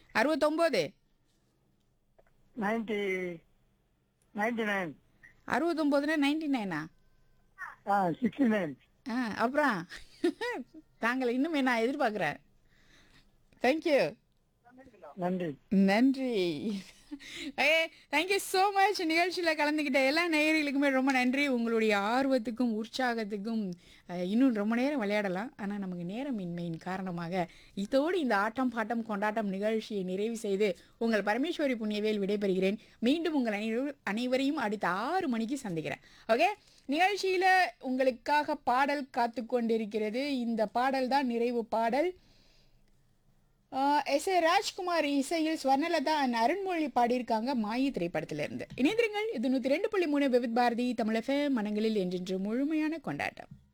அறுபத்தொம்போது ninety ninety nine அறுபத்தொம்போதுனா ninety நைனா ஆ சிக்ஸ்டி நைன் ஆ அப்புறம் தாங்கள் இன்னுமே நான் எதிர்பார்க்குறேன் தேங்க்யூ நன்றி நன்றி ஏ தேங்க்யூ ஸோ மச் நிகழ்ச்சியில் கலந்துக்கிட்ட எல்லா நேயர்களுக்குமே ரொம்ப நன்றி உங்களுடைய ஆர்வத்துக்கும் உற்சாகத்துக்கும் அஹ், இன்னும் ரொம்ப நேரம் விளையாடலாம் ஆனால் நமக்கு நேரமின்மையின் காரணமாக இதோடு இந்த ஆட்டம் பாட்டம் கொண்டாட்டம் நிகழ்ச்சியை நிறைவு செய்து உங்கள் பரமேஸ்வரி புண்ணியவேல் விடைபெறுகிறேன் மீண்டும் உங்கள் அனைவரும் அனைவரையும் அடுத்த ஆறு மணிக்கு சந்திக்கிறேன் ஓகே நிகழ்ச்சியில் உங்களுக்காக பாடல் காத்து கொண்டிருக்கிறது இந்த பாடல் தான் நிறைவு பாடல் எஸ் ஏ ராஜ்குமார் இசையில் ஸ்வர்ணலதா அண்ட் அருண்மொழி பாடியிருக்காங்க மாயி திரைப்படத்திலிருந்து இணைந்திருங்கள் இது நூற்றி ரெண்டு புள்ளி மூணு விவித் பாரதி தமிழக மனங்களில் என்றென்று முழுமையான கொண்டாட்டம்